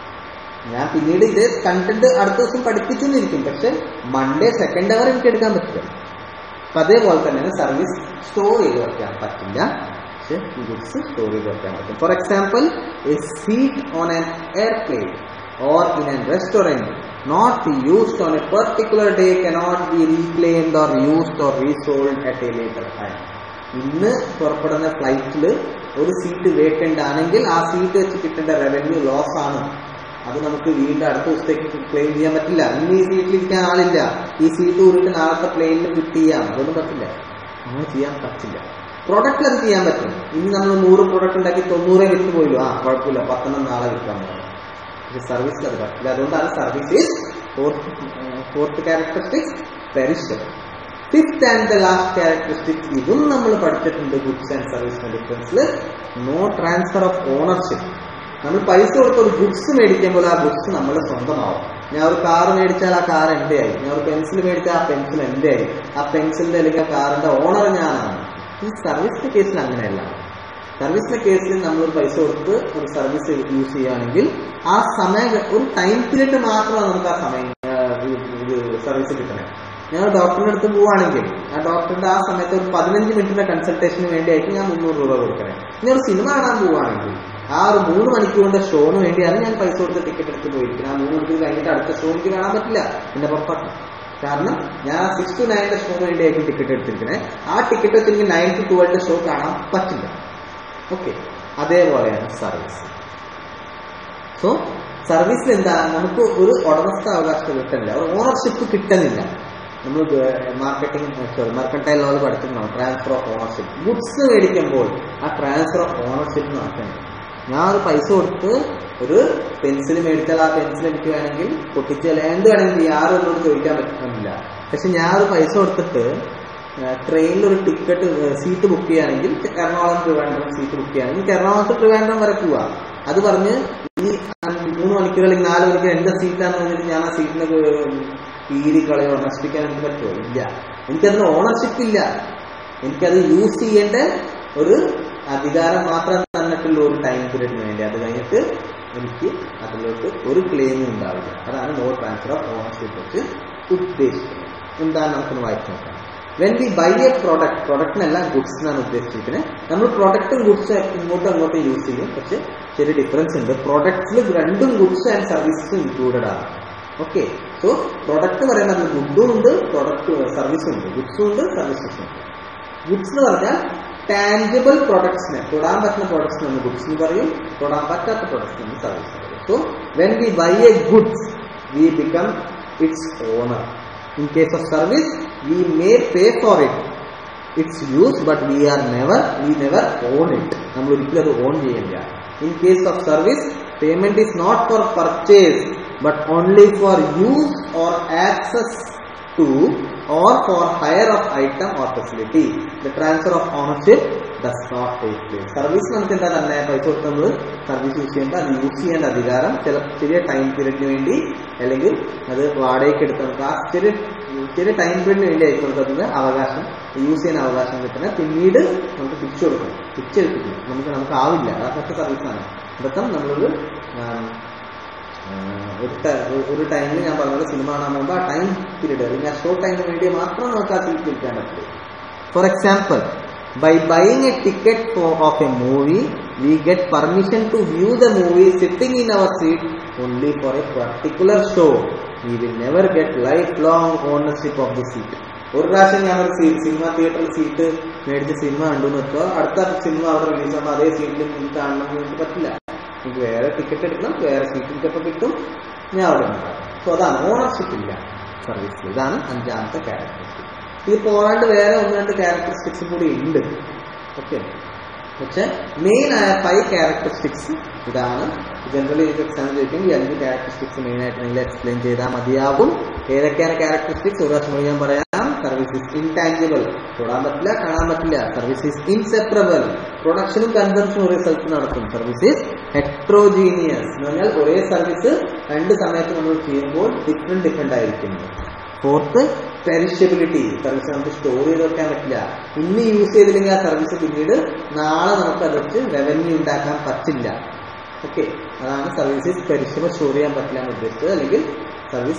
S1: ഞാൻ പിന്നീട് ഇത് കണ്ടന്റ് അടുത്ത ദിവസം പഠിപ്പിച്ചുകൊണ്ടിരിക്കും പക്ഷെ മൺഡേ സെക്കൻഡ് അവർ എനിക്ക് എടുക്കാൻ പറ്റില്ല അപ്പൊ അതേപോലെ തന്നെ സർവീസ് സ്റ്റോർ ചെയ്ത് വെക്കാൻ പറ്റില്ല പക്ഷെ ഗുഡ്സ് സ്റ്റോർ ചെയ്ത് വെക്കാൻ പറ്റും for example a seat on an airplane or in an restaurant not used on a particular day cannot be reclaimed or used or resold at a later time ഇന്ന് പുറപ്പെടുന്ന ഫ്ലൈറ്റിൽ ഒരു സീറ്റ് വേക്കൻ്റ് ആണെങ്കിൽ ആ seat വെച്ച് കിട്ടേണ്ട revenue loss ആണ് അത് നമുക്ക് വീണ്ടും അടുത്ത ദിവസത്തേക്ക് ക്ലെയിം ചെയ്യാൻ പറ്റില്ല ഇന്ന് ഈ സീറ്റിൽ ഇരിക്കാൻ ആളില്ല ഈ സീറ്റ് കൂടിയിട്ട് നാളത്തെ പ്ലെയിനിൽ ഫിറ്റ് ചെയ്യാം അതൊന്നും പറ്റില്ല അങ്ങനെ ചെയ്യാൻ പറ്റില്ല പ്രൊഡക്റ്റിൽ അത് ചെയ്യാൻ പറ്റും ഇനി നമ്മൾ നൂറ് പ്രൊഡക്റ്റ് ഉണ്ടാക്കി തൊണ്ണൂറേ വിറ്റ് പോയില്ലോ ആ കുഴപ്പമില്ല പത്തെണ്ണം നാളെ വിൽക്കാൻ പോകും പക്ഷെ സർവീസിൽ അത് പറ്റില്ല അതുകൊണ്ടാണ് service is fourth fourth characteristics perishable fifth and the last characteristics ഇതും നമ്മൾ പഠിച്ചിട്ടുണ്ട് ഗുഡ്സ് ആൻഡ് സർവീസിന്റെ ഡിഫറൻസിൽ നോ ട്രാൻസ്ഫർ ഓഫ് ഓണർഷിപ്പ് നമ്മൾ പൈസ കൊടുത്ത ഒരു ഗുഡ്സ് മേടിക്കുമ്പോൾ ആ ഗുഡ്സ് നമ്മൾ സ്വന്തമാവും ഞാൻ ഒരു കാർ മേടിച്ചാൽ ആ കാർ എന്റെ ആയി ഞാൻ ഒരു പെൻസിൽ മേടിച്ചാൽ ആ പെൻസിൽ എന്റെ ആയി ആ പെൻസിലിന്റെ അല്ലെങ്കിൽ ആ കാറിന്റെ ഓണർ ഞാനാണ് ഈ സർവീസിന്റെ കേസിൽ അങ്ങനെയല്ല സർവീസിന്റെ കേസിൽ നമ്മൾ ഒരു പൈസ കൊടുത്ത് ഒരു സർവീസ് യൂസ് ചെയ്യുകയാണെങ്കിൽ ആ സമയം ഒരു ടൈം പീരീഡ് മാത്രമാണ് നമുക്ക് ആ സമയം ആ, ഇത് ഇത് സർവീസ് കിട്ടണേ ഞാൻ ഒരു ഡോക്ടറിന്റെ അടുത്ത് പോവുകയാണെങ്കിൽ ആ ഡോക്ടറിന്റെ ആ സമയത്ത് ഒരു പതിനഞ്ച് മിനിറ്റിന്റെ കൺസൾട്ടേഷന് വേണ്ടിയായിരിക്കും ഞാൻ മുന്നൂറ് രൂപ കൊടുക്കണേ ഇനി ഒരു സിനിമ കാണാൻ പോവുകയാണെങ്കിൽ ആ ഒരു മൂന്ന് മണിക്കൂറിന്റെ ഷോന് വേണ്ടിയാണ് ഞാൻ പൈസ കൊടുത്ത് ടിക്കറ്റ് എടുത്ത് പോയിരിക്കുന്നത് ആ മൂന്ന് മണിക്കൂർ കഴിഞ്ഞിട്ട് അടുത്ത ഷോ എനിക്ക് കാണാൻ പറ്റില്ല എന്റെ പുറത്താക്കും കാരണം ഞാൻ സിക്സ് ടു നയന്റെ ഷോന് വേണ്ടിയായിരിക്കും ടിക്കറ്റ് എടുത്തിരിക്കുന്നത് ആ ടിക്കറ്റ് വെച്ച് എനിക്ക് നയൻ ടു ട്വൽവിന്റെ ഷോ കാണാൻ പറ്റില്ല ഓക്കെ അതേപോലെയാണ് സർവീസ് സോ സർവീസിൽ എന്താ നമുക്ക് ഒരു ഉടമസ്ഥ അവകാശം കിട്ടുന്നില്ല ഒരു ഓണർഷിപ്പ് കിട്ടുന്നില്ല നമ്മൾ മാർക്കറ്റിംഗ് സോറി മാർക്കറ്റൈൽ ലെവൽ പഠിച്ചിട്ടുണ്ടാവും ട്രാൻസ്ഫർ ഓഫ് ഓണർഷിപ്പ് ഗുഡ്സ് മേടിക്കുമ്പോൾ ആ ട്രാൻസ്ഫർ ഓഫ് ഓണർഷിപ്പ് നടത്തുന്നുണ്ട് ഞാൻ ഒരു പൈസ കൊടുത്ത് ഒരു പെൻസിൽ മേടിച്ചാൽ ആ പെൻസിൽ എനിക്ക് വേണമെങ്കിൽ പൊട്ടിച്ചാൽ എന്ത് വേണമെങ്കിൽ ആരും എന്നോട് ചോദിക്കാൻ പറ്റുന്നില്ല പക്ഷെ ഞാൻ ഒരു പൈസ കൊടുത്തിട്ട് ട്രെയിനിൽ ഒരു ടിക്കറ്റ് സീറ്റ് ബുക്ക് ചെയ്യുകയാണെങ്കിൽ എറണാകുളം ട്രിവാൻഡ്രം സീറ്റ് ബുക്ക് ചെയ്യുകയാണെങ്കിൽ എറണാകുളത്ത് ട്രിവാൻഡ്രം വരെ പോവാ അത് പറഞ്ഞ് ഈ മൂന്ന് മണിക്കൂർ അല്ലെങ്കിൽ നാല് മണിക്കൂർ എന്റെ സീറ്റാന്ന് പറഞ്ഞിട്ട് ഞാൻ ആ സീറ്റിനെ കീറി കളയോ നശിപ്പിക്കാൻ എനിക്ക് പറ്റുമോ ഇല്ല എനിക്കതിന് ഓണർഷിപ്പ് ഇല്ല എനിക്കത് യൂസ് ചെയ്യേണ്ട ഒരു അധികാരം മാത്രം തന്നിട്ടുള്ള ഒരു ടൈം പീരീഡിന് വേണ്ടി അത് കഴിഞ്ഞിട്ട് എനിക്ക് അതിലോട്ട് ഒരു ക്ലെയിമും ഉണ്ടാവില്ല അതാണ് നോ ട്രാൻസ്ഫർ ഓഫ് ഓണർഷിപ്പ് വെച്ച് ഉദ്ദേശിക്കുന്നത് എന്താണ് നമുക്കൊന്ന് വായിച്ചു നോക്കാം when we buy a product പ്രോഡക്റ്റിനല്ല ഗുഡ്സ് എന്നാണ് ഉദ്ദേശിച്ചിരിക്കുന്നത് നമ്മൾ പ്രോഡക്റ്റും ഗുഡ്സ് ഇങ്ങോട്ടും അങ്ങോട്ടും യൂസ് ചെയ്യും പക്ഷെ ചെറിയ ഡിഫറൻസ് ഉണ്ട് പ്രോഡക്റ്റിൽ രണ്ടും ഗുഡ്സ് ആൻഡ് സർവീസസും ഇൻക്ലൂഡഡ് ആണ് ഓക്കെ സോ പ്രോഡക്റ്റ് പറയുന്നത് ഗുഡും ഉണ്ട് പ്രോഡക്റ്റ് സർവീസും ഉണ്ട് ഗുഡ്സും ഉണ്ട് സർവീസസും ഉണ്ട് ഗുഡ്സ് എന്ന് പറഞ്ഞാൽ ടാഞ്ചിബിൾ പ്രൊഡക്ട്സിനെ തൊടാൻ പറ്റുന്ന പ്രൊഡക്ട്സ് നമ്മൾ ഗുഡ്സ് എന്ന് പറയും തൊടാൻ പറ്റാത്ത പ്രൊഡക്ട്സ് നമ്മൾ സർവീസ് പറയും so when we buy a goods we become it's owner in case of service we may pay for it it's use but we are never we never own it നമ്മൾ ഒരിക്കലും അത് own ചെയ്യില്ല in case of service payment is not for purchase but only for use or access to or for hire of item or facility. The transfer of ownership does not take place. Service നമുക്ക് എന്താ തന്നെ പൈസ കൊടുത്ത് നമ്മൾ service use ചെയ്യേണ്ട അത് use ചെയ്യേണ്ട അധികാരം ചില ചെറിയ ടൈം പീരീഡിന് വേണ്ടി അല്ലെങ്കിൽ അത് വാടകയ്ക്ക് എടുത്ത് നമുക്ക് ആ ചെറിയ ചെറിയ ടൈം പീരീഡിന് വേണ്ടി ആയിരിക്കും നമുക്ക് അതിന് അവകാശം യൂസ് ചെയ്യാൻ അവകാശം കിട്ടുന്നത് പിന്നീട് നമുക്ക് തിരിച്ചു കൊടുക്കണം തിരിച്ചെടുപ്പിക്കും നമുക്ക് നമുക്ക് ആവില്ല അതൊക്കെ സർവീസാണ് ഇതൊക്കെ നമ്മളൊരു ഒരു ഒരു ടൈമിൽ ഞാൻ പറഞ്ഞത് സിനിമ കാണാൻ പോകുമ്പോൾ ആ ടൈം പീരീഡ് അല്ലെങ്കിൽ ആ ഷോർട്ട് ടൈമിന് വേണ്ടി മാത്രം നമുക്ക് ആ സീറ്റ് വിൽക്കാൻ പറ്റുള്ളൂ for example by buying a ticket for of a movie we get permission to view the movie sitting in our seat only for a particular show we will never get life long ownership of the seat ഒരു പ്രാവശ്യം ഞാൻ ഒരു seat സിനിമ തിയേറ്ററിൽ seat മേടിച്ച് സിനിമ കണ്ടു വെച്ചോ അടുത്ത സിനിമ അവിടെ റിലീസ് ആകുമ്പോൾ അതേ സീറ്റിൽ എനിക്ക് കാണണമെന്ന് എനിക്ക് പറ്റില്ല എനിക്ക് വേറെ ടിക്കറ്റ് എടുക്കണം വേറെ സീറ്റ് എനിക്കപ്പോൾ കിട്ടും ഞാൻ അവിടെ ഉണ്ടാവും സോ അതാണ് ഓണർഷിപ്പ് ഇല്ല സർവീസിൽ ഇതാണ് അഞ്ചാമത്തെ ക്യാരക്ടറിസ്റ്റിക് ഇത് പോരാണ്ട് വേറെ ഒന്ന് രണ്ട് ക്യാരക്ടറിസ്റ്റിക്സും കൂടി ഉണ്ട് ഓക്കെ പക്ഷെ മെയിൻ ആയ ഫൈവ് ക്യാരക്ടറിസ്റ്റിക്സ് ഇതാണ് ജനറലി എനിക്ക് എക്സാം ചോദിക്കും ഈ അഞ്ച് ക്യാരക്ടറിസ്റ്റിക്സ് മെയിൻ ആയിട്ട് നിങ്ങൾ എക്സ്പ്ലെയിൻ ചെയ്താൽ മതിയാകും ഏതൊക്കെയാണ് ക്യാരക്ടറിസ്റ്റിക്സ് ഒരു പ്രാവശ്യം കൂടി ഞാൻ പറയാം സർവീസ് ഇസ് ഇൻടാഞ്ചിബിൾ തൊടാൻ പറ്റില്ല കാണാൻ പറ്റില്ല സർവീസ് ഈസ് ഇൻസെപ്പറബിൾ പ്രൊഡക്ഷനും കൺസംഷനും ഒരേ സ്ഥലത്ത് നടക്കും സർവീസ് ഈസ് ഹെട്രോജീനിയസ് എന്ന് പറഞ്ഞാൽ ഒരേ സർവീസ് രണ്ട് സമയത്ത് നമ്മൾ ചെയ്യുമ്പോൾ ഡിഫറെന്റ് ഡിഫറെന്റ് ആയിരിക്കുന്നു ഫോർത്ത് പെരിഷബിലിറ്റി സർവീസ് നമുക്ക് സ്റ്റോർ ചെയ്ത് വെക്കാൻ പറ്റില്ല ഇന്ന് യൂസ് ചെയ്തില്ലെങ്കിൽ ആ സർവീസ് പിന്നീട് നാളെ നമുക്ക് അത് വെച്ച് റവന്യൂ ഉണ്ടാക്കാൻ പറ്റില്ല ഓക്കെ അതാണ് സർവീസസ് പെരിഷബിൾ സ്റ്റോർ ചെയ്യാൻ പറ്റില്ല എന്ന് ഉദ്ദേശിച്ചത് അല്ലെങ്കിൽ സർവീസ്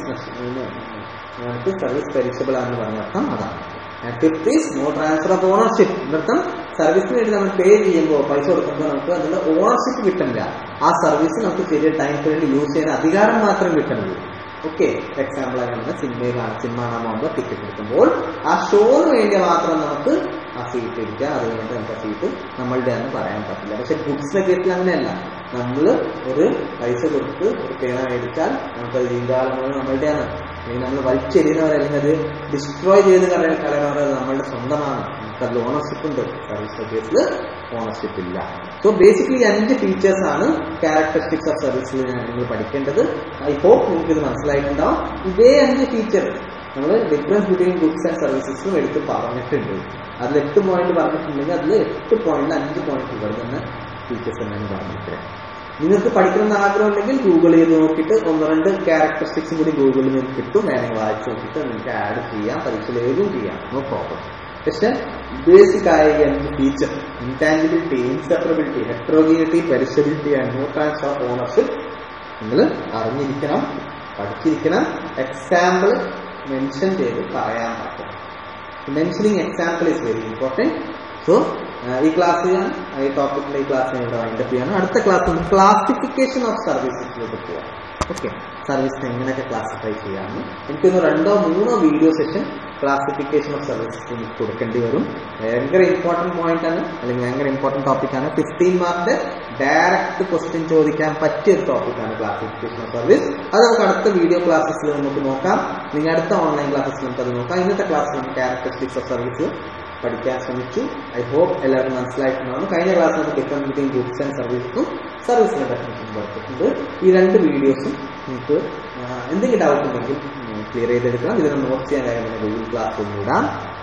S1: നമുക്ക് സർവീസ് പെരിഷബിൾ ആണെന്ന് പറഞ്ഞ അർത്ഥം അതാണ് fifth is no transfer of ownership എന്നർത്ഥം സർവീസിന് വേണ്ടി നമ്മൾ പേ ചെയ്യുമ്പോൾ പൈസ കൊടുക്കുമ്പോൾ നമുക്ക് അതിന്റെ ഓണർഷിപ്പ് കിട്ടില്ല ആ സർവീസ് നമുക്ക് ചെറിയ ടൈം പീരീഡ് യൂസ് ചെയ്യാൻ അധികാരം മാത്രം കിട്ടുന്നുള്ളൂ ഓക്കെ എക്സാമ്പിൾ ആയി സിനിമ കാണാൻ സിനിമ കാണാൻ പോകുമ്പോൾ ടിക്കറ്റ് എടുക്കുമ്പോൾ ആ ഷോന് വേണ്ടി മാത്രം നമുക്ക് ആ സീറ്റ് ഇരിക്കാം അത് കഴിഞ്ഞിട്ട് നമുക്ക് ആ സീറ്റ് നമ്മളുടെ ആണെന്ന് പറയാൻ പറ്റില്ല പക്ഷെ ഗുഡ്സിന്റെ കേസിൽ അങ്ങനെയല്ല നമ്മൾ ഒരു പൈസ കൊടുത്ത് ഒരു പേന മേടിച്ചാൽ നമുക്കത് ജീവിതകാലം മുഴുവൻ നമ്മളുടെയാണ് അല്ലെങ്കിൽ നമ്മൾ വലിച്ചെറിയുന്നവർ അല്ലെങ്കിൽ അത് ഡിസ്ട്രോയ് ചെയ്ത് കളയ കളയുന്നവർ അത് നമ്മളുടെ സ്വന്തമാണ് നമുക്കതിൽ ഓണർഷിപ്പ് ഉണ്ട് സർവീസ് കേസിൽ ഓണർഷിപ്പ് ഇല്ല സോ ബേസിക്കലി അഞ്ച് ഫീച്ചേഴ്സ് ആണ് ക്യാരക്ടറിസ്റ്റിക്സ് ഓഫ് സർവീസിൽ നിങ്ങൾ പഠിക്കേണ്ടത് ഐ ഹോപ്പ് നിങ്ങൾക്ക് ഇത് മനസ്സിലായിട്ടുണ്ടാവും ഇതേ അഞ്ച് ഫീച്ചർ നമ്മൾ ഡിഫറൻസ് ബിറ്റ്വീൻ ഗുഡ്സ് ആൻഡ് സർവീസസും എടുത്ത് പറഞ്ഞിട്ടുണ്ട് അതിൽ എട്ട് പോയിന്റ് പറഞ്ഞിട്ടുണ്ടെങ്കിൽ അതിൽ എട്ട് പോയിന്റ് അഞ്ച് പോയിന്റ് ഇവിടെ തന്നെ ഫീച്ചേഴ്സ് തന്നെയാണ് പറഞ്ഞിട്ടുള്ളത് നിങ്ങൾക്ക് പഠിക്കണമെന്ന് ആഗ്രഹം ഉണ്ടെങ്കിൽ ഗൂഗിൾ ചെയ്ത് നോക്കിയിട്ട് ഒന്ന് രണ്ട് ക്യാരക്ടറിസ്റ്റിക്സും കൂടി ഗൂഗിളിൽ നിന്ന് കിട്ടും വേണമെങ്കിൽ വായിച്ച് നോക്കിയിട്ട് നിങ്ങൾക്ക് ആഡ് ചെയ്യാം പരീക്ഷയിൽ എഴുതും ചെയ്യാം നോ പ്രോബ്ലം പക്ഷെ ബേസിക് ആയ ഈ അഞ്ച് feature intangibility inseparability heterogeneity perishability and no transfer ownership നിങ്ങൾ അറിഞ്ഞിരിക്കണം പഠിച്ചിരിക്കണം എക്സാമ്പിൾ മെൻഷൻ ചെയ്ത് പറയാൻ പറ്റും mentioning example is very important so ഈ ക്ലാസ് ഞാൻ ഈ ടോപ്പിക്കിലെ ഈ ക്ലാസ് ഞാൻ ഇവിടെ വൈൻഡപ്പ് ചെയ്യാണ് അടുത്ത ക്ലാസ് നമുക്ക് ക്ലാസിഫിക്കേഷൻ ഓഫ് സർവീസസിലേക്ക് പോവാം ഓക്കെ സർവീസിനെ എങ്ങനെയൊക്കെ ക്ലാസിഫൈ ചെയ്യാമെന്ന് എനിക്കൊന്ന് രണ്ടോ മൂന്നോ video session classification of services എനിക്ക് കൊടുക്കേണ്ടി വരും ഭയങ്കര ഇമ്പോർട്ടൻറ്റ് പോയിന്റ് ആണ് അല്ലെങ്കിൽ ഭയങ്കര ഇമ്പോർട്ടൻറ്റ് ടോപ്പിക്കാണ് ഫിഫ്റ്റീൻ മാർക്കിന്റെ ഡയറക്റ്റ് ക്വസ്റ്റ്യൻ ചോദിക്കാൻ പറ്റിയ ഒരു ടോപ്പിക്കാണ് ക്ലാസിഫിക്കേഷൻ ഓഫ് സർവീസ് അത് നമുക്ക് അടുത്ത വീഡിയോ ക്ലാസ്സസിൽ നമുക്ക് നോക്കാം നിങ്ങൾ അടുത്ത ഓൺലൈൻ ക്ലാസ്സസിൽ നമുക്ക് അത് നോക്കാം ഇന്നത്തെ ക്ലാസ്സിൽ നമുക്ക് ക്യാരക്ടറിസ്റ്റിക്സ് ഓഫ് സർവീസ് പഠിക്കാൻ ശ്രമിച്ചു ഐ ഹോപ്പ് എല്ലാവർക്കും മനസ്സിലായിട്ടുണ്ടാവും കഴിഞ്ഞ ക്ലാസ്സിൽ നമുക്ക് ഡിഫറൻസ് ബിറ്റ്വീൻ ഗുഡ്സ് ആൻഡ് സർവീസും സർവീസിന്റെ ഡെഫിനേഷൻ കൊടുത്തിട്ടുണ്ട് ഈ രണ്ട് വീഡിയോസും നിങ്ങൾക്ക് എന്തെങ്കിലും ഡൗട്ട് ഉണ്ടെങ്കിൽ ക്ലിയർ ചെയ്തെടുക്കണം ഇതിന് നോട്ട് ചെയ്യാൻ കാര്യം ഗൂഗിൾ ക്ലാസ് ഒന്നും ഇടാം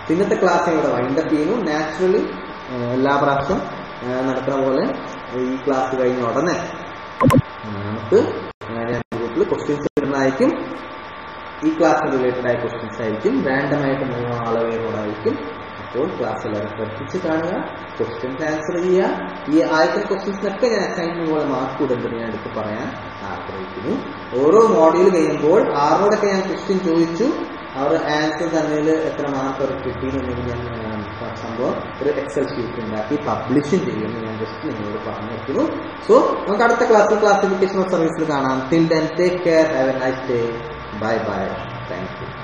S1: ഇന്നത്തെ ക്ലാസ് ഇവിടെ വൈൻഡപ്പ് ചെയ്യുന്നു നാച്ചുറലി എല്ലാ പ്രാവശ്യം ആ, നടക്കുന്ന പോലെ ഈ ക്ലാസ് കഴിഞ്ഞ ഉടനെ ആ, നമുക്ക് ഞാൻ ഗ്രൂപ്പിൽ ക്വസ്റ്റ്യൻസ് ഇടുന്നതായിരിക്കും ഈ ക്ലാസ്സിന് റിലേറ്റഡ് ആയ ക്വസ്റ്റ്യൻസ് ആയിരിക്കും റാൻഡം ആയിട്ട് മൂന്ന് ആളുകളോടായിരിക്കും അപ്പോൾ ക്ലാസ് എല്ലാവരും ശ്രദ്ധിച്ച് കാണുക ക്വസ്റ്റ്യൻസ് ആൻസർ ചെയ്യുക ഈ ആദ്യത്തെ ക്വസ്റ്റ്യൻസിനൊക്കെ ഞാൻ അസൈൻമെന്റ് പോലെ മാർക്ക് കൊടുക്കുന്നത് ഞാൻ എടുത്ത് പറയാൻ ആഗ്രഹിക്കുന്നു ഓരോ മോഡ്യൂൾ കഴിയുമ്പോൾ ആരോടൊക്കെ ഞാൻ ക്വസ്റ്റ്യൻ ചോദിച്ചു അവർ ആൻസർ തന്നതിൽ എത്ര മാർക്ക് അവർ കിട്ടിയെന്നുണ്ടെങ്കിൽ ഞാൻ ആ, സംഭവം ഒരു എക്സൽ ഷീറ്റ് ഉണ്ടാക്കി പബ്ലിഷും ചെയ്യുമെന്ന് ഞാൻ ജസ്റ്റ് നിങ്ങളോട് പറഞ്ഞിരിക്കുന്നു സോ നമുക്ക് അടുത്ത ക്ലാസ്സിൽ ക്ലാസിഫിക്കേഷൻ ഓഫ് സർവീസിൽ കാണാം till then take care have a nice day bye bye thank U